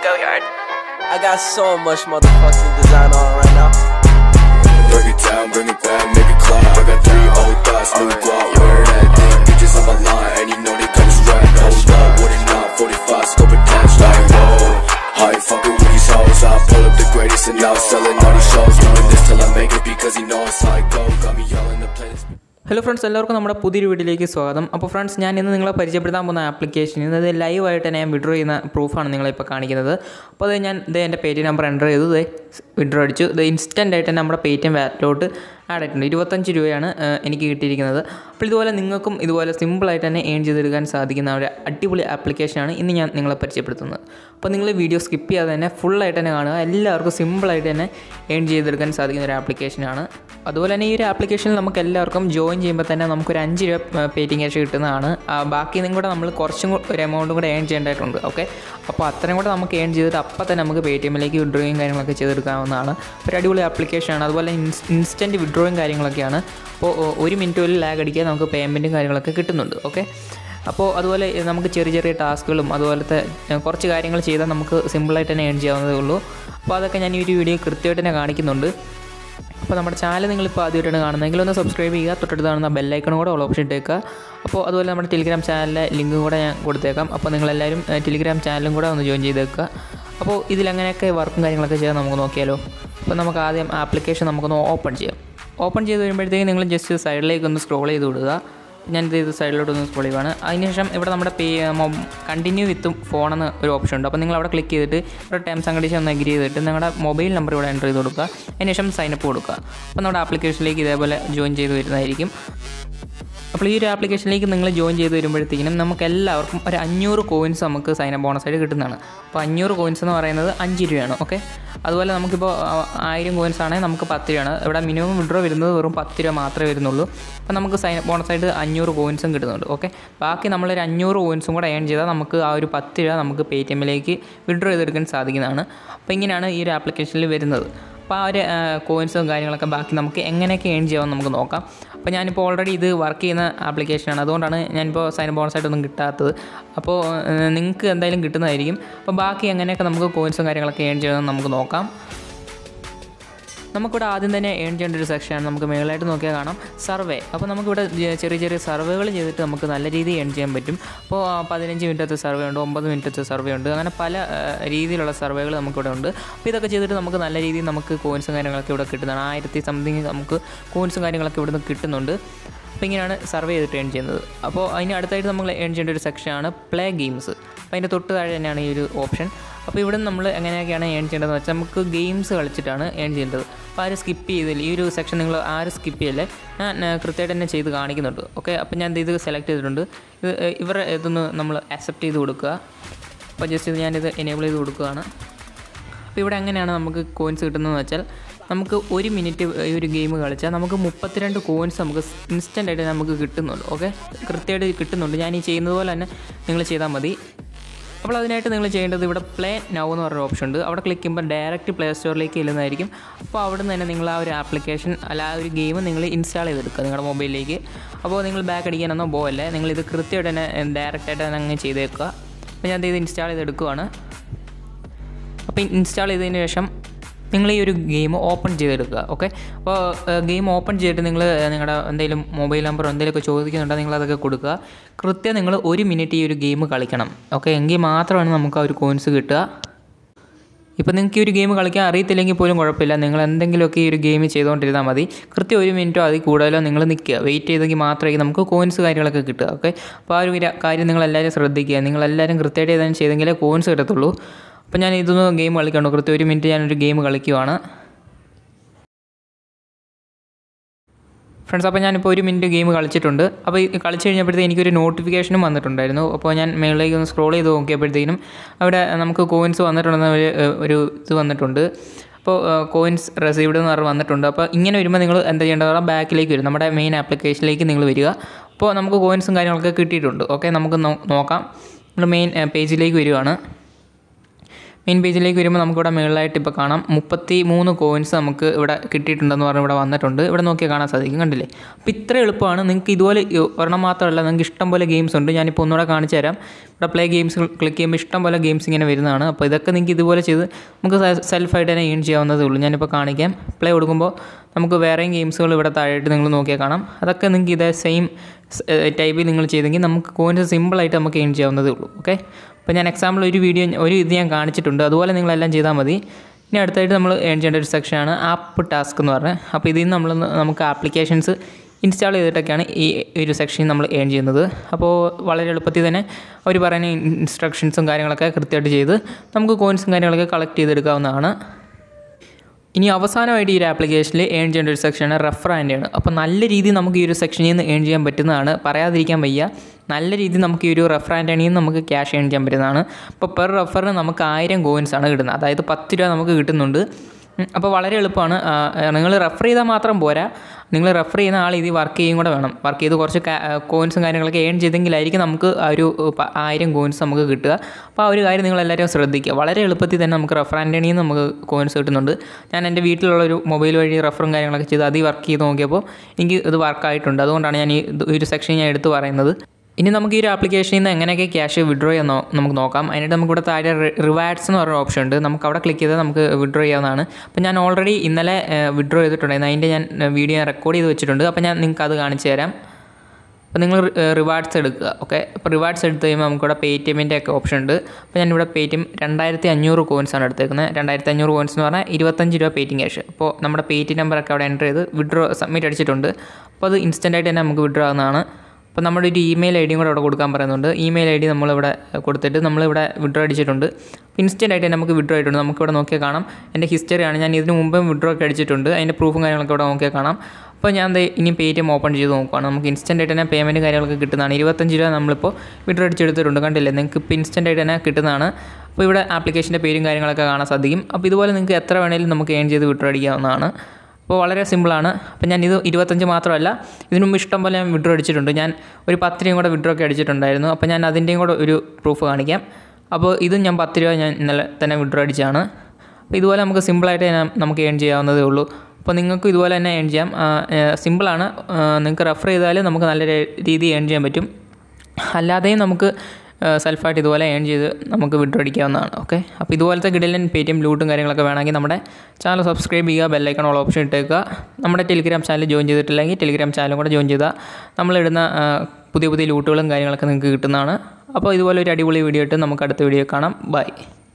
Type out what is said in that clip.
go yard. I got so much motherfucking design on right now. Break it down, bring it back, make it clap. I got three old thoughts, new guap, wear that thing. Bitches on my line, and you know they come strapped. Hold up, what it not, 45, scope attached, like whoa. I ain't fucking with these hoes, I pull up the greatest and now selling all these shows. Doing this till I make it because he know it's how I go. Got me yelling the playlist. Hello friends എല്ലാവർക്കും നമ്മുടെ പുതിയൊരു വീഡിയോയിലേക്ക് സ്വാഗതം അപ്പോൾ friends ഞാൻ ഇന്ന് നിങ്ങളെ പരിചയപ്പെടുത്താൻ പോകുന്ന ആപ്ലിക്കേഷൻ ഇത് ലൈവായിട്ട് തന്നെ ഞാൻ വിഡ്രോ ചെയ്യുന്ന പ്രൂഫാണ് നിങ്ങളിപ്പോൾ കാണിക്കുന്നത് അപ്പോൾ അത് ഞാൻ ഇത് എൻ്റെ പേ ടി നമ്പർ എൻ്റർ ചെയ്തു ഇത് വിഡ്രോ അടിച്ചു ഇത് ഇൻസ്റ്റൻ്റ് ആയിട്ട് തന്നെ നമ്മുടെ പേ ടി എം വാറ്റിലോട്ട് ആഡ് ആയിട്ടുണ്ട് ഇരുപത്തഞ്ച് രൂപയാണ് ഏഹ്, എനിക്ക് കിട്ടിയിരിക്കുന്നത് അപ്പോൾ ഇതുപോലെ നിങ്ങൾക്കും ഇതുപോലെ സിമ്പിളായിട്ട് തന്നെ ഏൺ ചെയ്തെടുക്കാൻ സാധിക്കുന്ന ഒരു അടിപൊളി ആപ്ലിക്കേഷനാണ് ഇന്ന് ഞാൻ നിങ്ങളെ പരിചയപ്പെടുത്തുന്നത് അപ്പോൾ നിങ്ങൾ വീഡിയോ സ്കിപ്പ് ചെയ്യാതെ തന്നെ ഫുള്ളായിട്ട് തന്നെ കാണുക എല്ലാവർക്കും സിമ്പിളായിട്ട് തന്നെ ഏൺ ചെയ്തെടുക്കാൻ സാധിക്കുന്ന ഒരു ആപ്ലിക്കേഷനാണ് അതുപോലെ തന്നെ ഈ ഒരു ആപ്ലിക്കേഷനിൽ നമുക്ക് എല്ലാവർക്കും ജോയിൻ ചെയ്യുമ്പോൾ തന്നെ നമുക്കൊരു അഞ്ച് രൂപ പേറ്റിംഗ് ക്യാഷ് കിട്ടുന്നതാണ് ആ, ബാക്കി ഇതും കൂടെ നമ്മൾ കുറച്ചും കൂടെ ഒരു എമൗണ്ടും കൂടെ ഏൺ ചെയ്യേണ്ടതായിട്ടുണ്ട് ഓക്കെ അപ്പോൾ അത്രയും കൂടെ നമുക്ക് ഏൺ ചെയ്തിട്ട് അപ്പം തന്നെ നമുക്ക് പേ ടി എമ്മിലേക്ക് വിഡ്രോയും കാര്യങ്ങളൊക്കെ ചെയ്തെടുക്കാവുന്നതാണ് ഒരു അടിപൊളി ആപ്ലിക്കേഷനാണ് അതുപോലെ ഇൻസ്റ്റൻറ്റ് വിഡ്രോയും കാര്യങ്ങളൊക്കെയാണ് അപ്പോൾ ഒ- ഒരു മിനിറ്റിൽ ലാഗ് അടിക്കാൻ നമുക്ക് പേയ്മെൻറ്റും കാര്യങ്ങളൊക്കെ കിട്ടുന്നുണ്ട് ഓക്കെ അപ്പോൾ അതുപോലെ നമുക്ക് ചെറിയ ചെറിയ ടാസ്കുകളും അതുപോലത്തെ ഏഹ്, കുറച്ച് കാര്യങ്ങൾ ചെയ്താൽ നമുക്ക് സിമ്പിളായിട്ട് തന്നെ ഏൺ ചെയ്യാവുന്നതേ ഉള്ളൂ അപ്പോൾ അതൊക്കെ ഞാൻ ഈ ഒരു വീഡിയോ കൃത്യമായിട്ട് തന്നെ കാണിക്കുന്നുണ്ട് അപ്പോൾ നമ്മുടെ ചാനൽ നിങ്ങളിപ്പോൾ ആദ്യമായിട്ടാണ് കാണുന്നതെങ്കിൽ ഒന്ന് സബ്സ്ക്രൈബ് ചെയ്യുക തൊട്ടടുത്ത് കാണുന്ന ബെല്ലൈക്കണും കൂടെ ഓൾ ഓപ്ഷൻ ഇട്ടേക്കുക അപ്പോൾ അതുപോലെ നമ്മുടെ ടെലിഗ്രാം ചാനലിലെ ലിങ്കും കൂടെ ഞാൻ കൊടുത്തേക്കാം അപ്പോൾ നിങ്ങളെല്ലാവരും ഏഹ്, ടെലിഗ്രാം ചാനലും കൂടെ ഒന്ന് ജോയിൻ ചെയ്തേക്കുക അപ്പോൾ ഇതിലെങ്ങനെയൊക്കെ വർക്കും കാര്യങ്ങളൊക്കെ ചെയ്യാൻ നമുക്ക് നോക്കിയാലോ അപ്പോൾ നമുക്ക് ആദ്യം ആപ്ലിക്കേഷൻ നമുക്കൊന്ന് ഓപ്പൺ ചെയ്യാം ഓപ്പൺ ചെയ്ത് വരുമ്പോഴത്തേക്ക് നിങ്ങൾ ജസ്റ്റ് സൈഡിലേക്ക് ഒന്ന് സ്ക്രോൾ ചെയ്ത് വിടുക ഞാനിത് ഇത് സൈഡിലോട്ട് ഒന്ന് സ്ക്രോൾ ചെയ്യുവാണ് അതിനുശേഷം ഇവിടെ നമ്മുടെ പേ കണ്ടിന്യൂ വിത്ത് ഫോൺ എന്ന ഒരു ഓപ്ഷൻ ഉണ്ട് അപ്പോൾ നിങ്ങൾ അവിടെ ക്ലിക്ക് ചെയ്തിട്ട് ഇവിടെ ടേംസ് ആൻഡ് കണ്ടീഷൻ ഒന്ന് അഗ്രി ചെയ്തിട്ട് നിങ്ങളുടെ മൊബൈൽ നമ്പർ ഇവിടെ എൻ്റർ ചെയ്ത് കൊടുക്കുക അതിനുശേഷം സൈനപ്പ് കൊടുക്കുക അപ്പോൾ നമ്മുടെ ആപ്ലിക്കേഷനിലേക്ക് ഇതേപോലെ ജോയിൻ ചെയ്ത് വരുന്നതായിരിക്കും അപ്പോൾ ഈ ഒരു ആപ്ലിക്കേഷനിലേക്ക് നിങ്ങൾ ജോയിൻ ചെയ്ത് വരുമ്പോഴത്തേക്കിനും നമുക്ക് എല്ലാവർക്കും ഒരു അഞ്ഞൂറ് കോയിൻസ് നമുക്ക് സൈൻ അപ്പ് ബോണസായിട്ട് കിട്ടുന്നതാണ് അപ്പോൾ അഞ്ഞൂറ് കോയിൻസ് എന്ന് പറയുന്നത് അഞ്ച് രൂപയാണ് ഓക്കെ അതുപോലെ നമുക്കിപ്പോൾ ആ, ആയിരം കോയിൻസ് ആണെങ്കിൽ നമുക്ക് പത്ത് രൂപയാണ് ഇവിടെ മിനിമം വിഡ്രോ വരുന്നത് വെറും പത്ത് രൂപ മാത്രമേ വരുന്നുള്ളൂ അപ്പോൾ നമുക്ക് സൈൻ അപ്പ് ബോണസായിട്ട് അഞ്ഞൂറ് കോയിൻസും കിട്ടുന്നുണ്ട് ഓക്കെ ബാക്കി നമ്മളൊരു അഞ്ഞൂറ് കോയിൻസും കൂടെ ഏൺ ചെയ്താൽ നമുക്ക് ആ ഒരു പത്ത് രൂപ നമുക്ക് പേ ടി എമ്മിലേക്ക് വിഡ്രോ ചെയ്തെടുക്കാൻ സാധിക്കുന്നതാണ് അപ്പോൾ ഇങ്ങനെയാണ് ഈ ഒരു ആപ്ലിക്കേഷനിൽ വരുന്നത് അപ്പോൾ ആ ഒരു കോയിൻസും കാര്യങ്ങളൊക്കെ ബാക്കി നമുക്ക് എങ്ങനെയൊക്കെ ഏൺ ചെയ്യാമെന്ന് നമുക്ക് നോക്കാം അപ്പോൾ ഞാനിപ്പോൾ ഓൾറെഡി ഇത് വർക്ക് ചെയ്യുന്ന ആപ്ലിക്കേഷനാണ് അതുകൊണ്ടാണ് ഞാനിപ്പോൾ സൈൻ ബോണസ് ആയിട്ടൊന്നും കിട്ടാത്തത് അപ്പോൾ നിങ്ങൾക്ക് എന്തായാലും കിട്ടുന്നതായിരിക്കും അപ്പോൾ ബാക്കി എങ്ങനെയൊക്കെ നമുക്ക് കോയിൻസും കാര്യങ്ങളൊക്കെ ഏൺ ചെയ്യണമെന്ന് നമുക്ക് നോക്കാം നമുക്കിവിടെ ആദ്യം തന്നെ ഏൺ ചെയ്യേണ്ട ഒരു സെക്ഷനാണ് നമുക്ക് മേളായിട്ട് നോക്കിയാൽ കാണാം സർവേ അപ്പോൾ നമുക്കിവിടെ ജെ- ചെറിയ ചെറിയ സർവേകൾ ചെയ്തിട്ട് നമുക്ക് നല്ല രീതിയിൽ ഏൺ ചെയ്യാൻ പറ്റും അപ്പോൾ ആ, പതിനഞ്ച് മിനിറ്റത്തെ സർവേ ഉണ്ട് ഒമ്പത് മിനിറ്റത്തെ സർവേ ഉണ്ട് അങ്ങനെ പല ആ, രീതിയിലുള്ള സർവേകൾ നമുക്കിവിടെ ഉണ്ട് അപ്പോൾ ഇതൊക്കെ ചെയ്തിട്ട് നമുക്ക് നല്ല രീതിയിൽ നമുക്ക് കോയിൻസും കാര്യങ്ങളൊക്കെ ഇവിടെ കിട്ടുന്നതാണ് ആയിരത്തി സംതിങ് നമുക്ക് കോയിൻസും കാര്യങ്ങളൊക്കെ ഇവിടെ നിന്ന് കിട്ടുന്നുണ്ട് അപ്പോൾ ഇങ്ങനെയാണ് സർവേ ചെയ്തിട്ട് ഏൺ ചെയ്യുന്നത് അപ്പോൾ അതിന് അടുത്തായിട്ട് നമ്മൾ ഏൺ ചെയ്യേണ്ട ഒരു സെക്ഷനാണ് പ്ലേ ഗെയിംസ് അപ്പോൾ അതിൻ്റെ തൊട്ട് താഴെ തന്നെയാണ് ഈ ഒരു ഓപ്ഷൻ അപ്പോൾ ഇവിടെ നമ്മൾ എങ്ങനെയൊക്കെയാണ് ഏൺ ചെയ്യേണ്ടതെന്ന് വെച്ചാൽ നമുക്ക് ഗെയിംസ് കളിച്ചിട്ടാണ് ഏൺ ചെയ്യേണ്ടത് അപ്പോൾ ആരും സ്കിപ്പ് ചെയ്തില്ല ഈ ഒരു സെക്ഷൻ നിങ്ങൾ ആരും സ്കിപ്പ് ചെയ്യല്ലേ ഞാൻ ആ, കൃത്യമായിട്ട് തന്നെ ചെയ്ത് കാണിക്കുന്നുണ്ട് ഓക്കെ അപ്പോൾ ഞാൻ ഇത് സെലക്ട് ചെയ്തിട്ടുണ്ട് ഇത് ഏ, ഇവരുടെ ഇതൊന്ന് നമ്മൾ അക്സെപ്റ്റ് ചെയ്ത് കൊടുക്കുക അപ്പോൾ ജസ്റ്റ് ഇത് ഞാനിത് എനേബിൾ ചെയ്ത് കൊടുക്കുകയാണ് അപ്പോൾ ഇവിടെ എങ്ങനെയാണ് നമുക്ക് കോയിൻസ് കിട്ടുന്നതെന്ന് വെച്ചാൽ നമുക്ക് ഒരു മിനിറ്റ് ഈ ഒരു ഗെയിം കളിച്ചാൽ നമുക്ക് മുപ്പത്തിരണ്ട് കോയിൻസ് നമുക്ക് ഇൻസ്റ്റൻ്റ് ആയിട്ട് നമുക്ക് കിട്ടുന്നുണ്ട് ഓക്കെ കൃത്യമായിട്ട് കിട്ടുന്നുണ്ട് ഞാൻ ഈ ചെയ്യുന്നത് പോലെ തന്നെ നിങ്ങൾ ചെയ്താൽ മതി അപ്പോൾ അതിനായിട്ട് നിങ്ങൾ ചെയ്യേണ്ടത് ഇവിടെ പ്ലേ നൗ എന്ന് പറഞ്ഞ ഓപ്ഷൻ ഉണ്ട് അവിടെ ക്ലിക്ക് ചെയ്യുമ്പോൾ ഡയറക്റ്റ് പ്ലേ സ്റ്റോറിലേക്ക് ചെല്ലുന്നതായിരിക്കും അപ്പോൾ അവിടെ നിന്ന് തന്നെ നിങ്ങൾ ആ ഒരു ആപ്ലിക്കേഷൻ അല്ല ആ ഒരു ഗെയിം നിങ്ങൾ ഇൻസ്റ്റാൾ ചെയ്തെടുക്കുക നിങ്ങളുടെ മൊബൈലിലേക്ക് അപ്പോൾ നിങ്ങൾ ബാക്ക് അടിക്കാനൊന്നും പോകല്ലേ നിങ്ങളിത് കൃത്യമായിട്ട് തന്നെ ഡയറക്റ്റായിട്ട് തന്നെ അങ്ങ് ചെയ്തേക്കുക അപ്പോൾ ഞാൻ ഇത് ഇൻസ്റ്റാൾ ചെയ്തെടുക്കുവാണ് അപ്പോൾ ഇൻസ്റ്റാൾ ചെയ്തതിന് ശേഷം നിങ്ങൾ ഈ ഒരു ഗെയിം ഓപ്പൺ ചെയ്തെടുക്കുക ഓക്കെ അപ്പോൾ ഗെയിം ഓപ്പൺ ചെയ്തിട്ട് നിങ്ങൾ നിങ്ങളുടെ എന്തെങ്കിലും മൊബൈൽ നമ്പറോ എന്തെങ്കിലുമൊക്കെ ചോദിക്കുന്നുണ്ടെങ്കിൽ നിങ്ങൾ അതൊക്കെ കൊടുക്കുക കൃത്യം നിങ്ങൾ ഒരു മിനിറ്റ് ഈ ഒരു ഗെയിം കളിക്കണം ഓക്കെ എങ്കിൽ മാത്രമാണ് നമുക്ക് ആ ഒരു കോയിൻസ് കിട്ടുക ഇപ്പോൾ നിങ്ങൾക്ക് ഈ ഒരു ഗെയിം കളിക്കാൻ അറിയത്തില്ലെങ്കിൽ പോലും കുഴപ്പമില്ല നിങ്ങൾ എന്തെങ്കിലുമൊക്കെ ഈ ഒരു ഗെയിം ചെയ്തുകൊണ്ടിരുന്നാൽ മതി കൃത്യം ഒരു മിനിറ്റോ അതിൽ കൂടുതലോ നിങ്ങൾ നിൽക്കുക വെയിറ്റ് ചെയ്തെങ്കിൽ മാത്രമേ നമുക്ക് കോയിൻസ് കാര്യങ്ങളൊക്കെ കിട്ടുക ഓക്കെ അപ്പോൾ ആ ഒരു ര- കാര്യം നിങ്ങൾ എല്ലാവരും ശ്രദ്ധിക്കുക നിങ്ങൾ എല്ലാവരും കൃത്യമായിട്ട് ഏതാനും ചെയ്തെങ്കിലേ കോയിൻസ് കിട്ടത്തുള്ളൂ അപ്പോൾ ഞാൻ ഇതൊന്ന് ഗെയിം കളിക്കണോ കൃത്യം ഒരു മിനിറ്റ് ഞാനൊരു ഗെയിം കളിക്കുവാണ് ഫ്രണ്ട്സ് അപ്പോൾ ഞാനിപ്പോൾ ഒരു മിനിറ്റ് ഗെയിം കളിച്ചിട്ടുണ്ട് അപ്പോൾ ഈ കളിച്ച് കഴിഞ്ഞപ്പോഴത്തേക്ക് എനിക്കൊരു നോട്ടിഫിക്കേഷനും വന്നിട്ടുണ്ടായിരുന്നു അപ്പോൾ ഞാൻ മേളിലേക്ക് ഒന്ന് സ്ക്രോൾ ചെയ്ത് നോക്കിയപ്പോഴത്തേക്കും അവിടെ നമുക്ക് കോയിൻസ് വന്നിട്ടുണ്ടെന്ന് ഒരു ഒരു ഇത് വന്നിട്ടുണ്ട് അപ്പോൾ കോയിൻസ് റെസീവ്ഡ് എന്ന് പറഞ്ഞ് വന്നിട്ടുണ്ട് അപ്പോൾ ഇങ്ങനെ വരുമ്പോൾ നിങ്ങൾ എന്താ ചെയ്യേണ്ടത് ബാക്കിലേക്ക് വരും നമ്മുടെ മെയിൻ ആപ്ലിക്കേഷനിലേക്ക് നിങ്ങൾ വരിക അപ്പോൾ നമുക്ക് കോയിൻസും കാര്യങ്ങളൊക്കെ കിട്ടിയിട്ടുണ്ട് ഓക്കെ നമുക്ക് നോ- നോക്കാം നമ്മൾ മെയിൻ പേജിലേക്ക് വരികയാണ് മെയിൻ പേജിലേക്ക് വരുമ്പോൾ നമുക്കിവിടെ മുകളിലായിട്ട് ഇപ്പോൾ കാണാം മുപ്പത്തി മൂന്ന് കോയിൻസ് നമുക്ക് ഇവിടെ കിട്ടിയിട്ടുണ്ടെന്ന് പറഞ്ഞ് ഇവിടെ വന്നിട്ടുണ്ട് ഇവിടെ നോക്കിയാൽ കാണാൻ സാധിക്കും കണ്ടില്ലേ അപ്പോൾ ഇത്ര എളുപ്പമാണ് നിങ്ങൾക്ക് ഇതുപോലെ ഈ ഒരെണ്ണം മാത്രമല്ല നിങ്ങൾക്ക് ഇഷ്ടം പോലെ ഗെയിംസ് ഉണ്ട് ഞാനിപ്പോൾ ഒന്നുകൂടെ കാണിച്ചു തരാം ഇവിടെ പ്ലേ ഗെയിംസ് ക്ലിക്ക് ചെയ്യുമ്പോൾ ഇഷ്ടം പോലെ ഗെയിംസ് ഇങ്ങനെ വരുന്നതാണ് അപ്പോൾ ഇതൊക്കെ നിങ്ങൾക്ക് ഇതുപോലെ ചെയ്ത് നമുക്ക് സെൽഫായിട്ട് തന്നെ ഏൺ ചെയ്യാവുന്നതേ ഉള്ളൂ ഞാനിപ്പോൾ കാണിക്കാം പ്ലേ കൊടുക്കുമ്പോൾ നമുക്ക് വേറെയും ഗെയിംസുകൾ ഇവിടെ താഴെയായിട്ട് നിങ്ങൾ നോക്കിയാൽ കാണാം അതൊക്കെ നിങ്ങൾക്ക് ഇതേ സെയിം ടൈപ്പിൽ നിങ്ങൾ ചെയ്തെങ്കിൽ നമുക്ക് കോയിൻസ് സിമ്പിളായിട്ട് നമുക്ക് ഏൺ ചെയ്യാവുന്നതേ ഉള്ളൂ ഓക്കെ അപ്പോൾ ഞാൻ എക്സാമ്പിൾ ഒരു വീഡിയോ ഒരു ഇത് ഞാൻ കാണിച്ചിട്ടുണ്ട് അതുപോലെ നിങ്ങളെല്ലാം ചെയ്താൽ മതി ഇനി അടുത്തായിട്ട് നമ്മൾ ഏൺ ചെയ്യേണ്ട ഒരു സെക്ഷനാണ് ആപ്പ് ടാസ്ക് എന്ന് പറഞ്ഞത് അപ്പോൾ ഇതിൽ നിന്ന് നമ്മൾ നമുക്ക് ആപ്ലിക്കേഷൻസ് ഇൻസ്റ്റാൾ ചെയ്തിട്ടൊക്കെയാണ് ഈ ഒരു സെക്ഷൻ നമ്മൾ ഏൺ ചെയ്യുന്നത് അപ്പോൾ വളരെ എളുപ്പത്തിൽ തന്നെ അവർ പറയുന്ന ഇൻസ്ട്രക്ഷൻസും കാര്യങ്ങളൊക്കെ കൃത്യമായിട്ട് ചെയ്ത് നമുക്ക് കോയിൻസും കാര്യങ്ങളൊക്കെ കളക്ട് ചെയ്തെടുക്കാവുന്നതാണ് ഇനി അവസാനമായിട്ട് ഈ ഒരു ആപ്ലിക്കേഷനിൽ ഏൺ ചെയ്യേണ്ട ഒരു സെക്ഷനാണ് റെഫറാൻ്റെയാണ് അപ്പോൾ നല്ല രീതിയിൽ നമുക്ക് ഈ ഒരു സെക്ഷനിൽ നിന്ന് ഏൺ ചെയ്യാൻ പറ്റുന്നതാണ് പറയാതിരിക്കാൻ വയ്യ നല്ല രീതിയിൽ നമുക്ക് ഈ ഒരു റെഫറാൻ്റണിൽ നിന്ന് നമുക്ക് ക്യാഷ് ഏൺ ചെയ്യാൻ പറ്റുന്നതാണ് അപ്പോൾ പെർ റെഫറിന് നമുക്ക് ആയിരം കോയിൻസ് ആണ് കിട്ടുന്നത് അതായത് പത്ത് രൂപ നമുക്ക് കിട്ടുന്നുണ്ട് ഉം, അപ്പോൾ വളരെ എളുപ്പമാണ് നിങ്ങൾ റെഫർ ചെയ്താൽ മാത്രം പോരാ നിങ്ങൾ റെഫർ ചെയ്യുന്ന ആൾ ഇത് വർക്ക് ചെയ്യും കൂടെ വേണം വർക്ക് ചെയ്ത് കുറച്ച് കോയിൻസും കാര്യങ്ങളൊക്കെ ഏൺ ചെയ്തെങ്കിലായിരിക്കും നമുക്ക് ആ ഒരു പ- ആയിരം കോയിൻസ് നമുക്ക് കിട്ടുക അപ്പോൾ ആ ഒരു കാര്യം നിങ്ങൾ എല്ലാവരും ശ്രദ്ധിക്കുക വളരെ എളുപ്പത്തിൽ തന്നെ നമുക്ക് റെഫറാൻ്റണിൽ നിന്ന് നമുക്ക് കോയിൻസ് കിട്ടുന്നുണ്ട് ഞാൻ എൻ്റെ വീട്ടിലുള്ള ഒരു മൊബൈൽ വഴി റെഫറും കാര്യങ്ങളൊക്കെ ചെയ്ത് അതിൽ വർക്ക് ചെയ്ത് നോക്കിയപ്പോൾ എനിക്ക് ഇത് വർക്കായിട്ടുണ്ട് അതുകൊണ്ടാണ് ഞാൻ ഈ ഇത് ഒരു സെക്ഷൻ ഞാൻ എടുത്ത് പറയുന്നത് ഇനി നമുക്ക് ഈ ഒരു ആപ്ലിക്കേഷനിൽ നിന്ന് എങ്ങനെയൊക്കെ ക്യാഷ് വിഡ്രോ ചെയ്യാൻ നോ- നമുക്ക് നോക്കാം അതിനായിട്ട് നമുക്ക് ഇവിടെ താഴെ റിവാർഡ്സ് എന്ന് പറഞ്ഞ ഓപ്ഷൻ ഉണ്ട് നമുക്ക് അവിടെ ക്ലിക്ക് ചെയ്താൽ നമുക്ക് വിഡ്രോ ചെയ്യാവുന്നതാണ് അപ്പോൾ ഞാൻ ഓൾറെഡി ഇന്നലെ വിഡ്രോ ചെയ്തിട്ടുണ്ടായിരുന്നു അതിൻ്റെ ഞാൻ വീഡിയോ റെക്കോർഡ് ചെയ്ത് വെച്ചിട്ടുണ്ട് അപ്പോൾ ഞാൻ നിങ്ങൾക്ക് അത് കാണിച്ചു തരാം അപ്പോൾ നിങ്ങൾ റിവാർഡ്സ് എടുക്കുക ഓക്കെ അപ്പോൾ റിവാർഡ്സ് എടുത്ത് കഴിയുമ്പോൾ നമുക്കിവിടെ പേ ടി എമ്മിൻ്റെ ഒക്കെ ഓപ്ഷൻ ഉണ്ട് അപ്പോൾ ഞാനിവിടെ പേ ടി എം രണ്ടായിരത്തി അഞ്ഞൂറ് കോയിൻസ് ആണ് എടുത്തേക്കുന്നത് രണ്ടായിരത്തി അഞ്ഞൂറ് കോയിൻസ് എന്ന് പറഞ്ഞാൽ ഇരുപത്തഞ്ച് രൂപ പേ ടി ക്യാഷ് അപ്പോൾ നമ്മുടെ പേ ടി നമ്പറൊക്കെ അവിടെ എൻ്റർ ചെയ്ത് വിഡ്രോ സബ്മിറ്റ് അടിച്ചിട്ടുണ്ട് അപ്പോൾ അത് ഇൻസ്റ്റൻ്റ് ആയിട്ട് തന്നെ നമുക്ക് വിഡ്രോ ആവുന്നതാണ് അപ്പോൾ നമ്മുടെ ഒരു ഇമെയിൽ ഐ ഡിയും കൂടെ അവിടെ കൊടുക്കാൻ പറയുന്നുണ്ട് ഇമെയിൽ ഐ ഡി നമ്മളിവിടെ കൊടുത്തിട്ട് നമ്മളിവിടെ വിഡ്രോ അടിച്ചിട്ടുണ്ട് ഇൻസ്റ്റൻ്റ് ആയിട്ട് തന്നെ നമുക്ക് വിഡ്രോ ആയിട്ടുണ്ട് നമുക്കിവിടെ നോക്കിയാൽ കാണാം എൻ്റെ ഹിസ്റ്ററിയാണ് ഞാൻ ഇതിന് മുമ്പും വിഡ്രോ ഒക്കെ അടിച്ചിട്ടുണ്ട് അതിൻ്റെ പ്രൂഫും കാര്യങ്ങളൊക്കെ ഇവിടെ നോക്കിയാൽ കാണാം അപ്പോൾ ഞാൻ ദേ ഇനി പേ ടി എം ഓപ്പൺ ചെയ്ത് നോക്കുകയാണ് നമുക്ക് ഇൻസ്റ്റൻ്റ് ആയിട്ട് തന്നെ പേയ്മെൻറ്റ് കാര്യങ്ങളൊക്കെ കിട്ടുന്നതാണ് ഇരുപത്തഞ്ച് രൂപ നമ്മളിപ്പോൾ വിഡ്രോ അടിച്ചെടുത്തിട്ടുണ്ട് കണ്ടില്ലേ നിങ്ങൾക്ക് ഇപ്പോൾ ഇൻസ്റ്റൻ്റ് ആയിട്ട് തന്നെ കിട്ടുന്നതാണ് അപ്പോൾ ഇവിടെ ആപ്ലിക്കേഷൻ്റെ പേരും കാര്യങ്ങളൊക്കെ കാണാൻ സാധിക്കും അപ്പോൾ ഇതുപോലെ നിങ്ങൾക്ക് എത്ര വേണേലും നമുക്ക് ഏൺ ചെയ്ത് വിഡ്രോ അടിക്കാവുന്നതാണ് അപ്പോൾ വളരെ സിമ്പിളാണ് അപ്പോൾ ഞാൻ ഇത് ഇരുപത്തഞ്ച് മാത്രമല്ല ഇതിനു മുമ്പ് ഇഷ്ടം പോലെ ഞാൻ വിഡ്രോ അടിച്ചിട്ടുണ്ട് ഞാൻ ഒരു പത്ത് രൂപയും കൂടെ വിഡ്രോ ഒക്കെ അടിച്ചിട്ടുണ്ടായിരുന്നു അപ്പോൾ ഞാൻ അതിൻ്റെയും കൂടെ ഒരു പ്രൂഫ് കാണിക്കാം അപ്പോൾ ഇതും ഞാൻ പത്ത് രൂപ ഞാൻ ഇന്നലെ തന്നെ വിഡ്രോ അടിച്ചാണ് അപ്പോൾ ഇതുപോലെ നമുക്ക് സിമ്പിളായിട്ട് തന്നെ നമുക്ക് ഏൺ ചെയ്യാവുന്നതേ ഉള്ളൂ അപ്പോൾ നിങ്ങൾക്ക് ഇതുപോലെ തന്നെ ഏൺ ചെയ്യാം സിമ്പിളാണ് നിങ്ങൾക്ക് റെഫർ ചെയ്താൽ നമുക്ക് നല്ല രീതിയിൽ ഏൺ ചെയ്യാൻ പറ്റും അല്ലാതെയും നമുക്ക് സെൽഫായിട്ട് ഇതുപോലെ ഏൺ ചെയ്ത് നമുക്ക് വിഡ്രോ അടിക്കാവുന്നതാണ് ഓക്കെ അപ്പോൾ ഇതുപോലത്തെ കിടലൻ പേ ടി എം ലൂട്ടും കാര്യങ്ങളൊക്കെ വേണമെങ്കിൽ നമ്മുടെ ചാനൽ സബ്സ്ക്രൈബ് ചെയ്യുക ബെല്ലൈക്കൺ ഓൾ ഓപ്ഷൻ ഇട്ടേക്കുക നമ്മുടെ ടെലിഗ്രാം ചാനൽ ജോയിൻ ചെയ്തിട്ടില്ലെങ്കിൽ ടെലിഗ്രാം ചാനലും കൂടെ ജോയിൻ ചെയ്താൽ നമ്മളിടുന്ന ആ, പുതിയ പുതിയ ലൂട്ടുകളും കാര്യങ്ങളൊക്കെ നിങ്ങൾക്ക് കിട്ടുന്നതാണ് അപ്പോൾ ഇതുപോലെ ഒരു അടിപൊളി വീഡിയോ ഇട്ട് നമുക്ക് അടുത്ത വീഡിയോ കാണാം ബൈ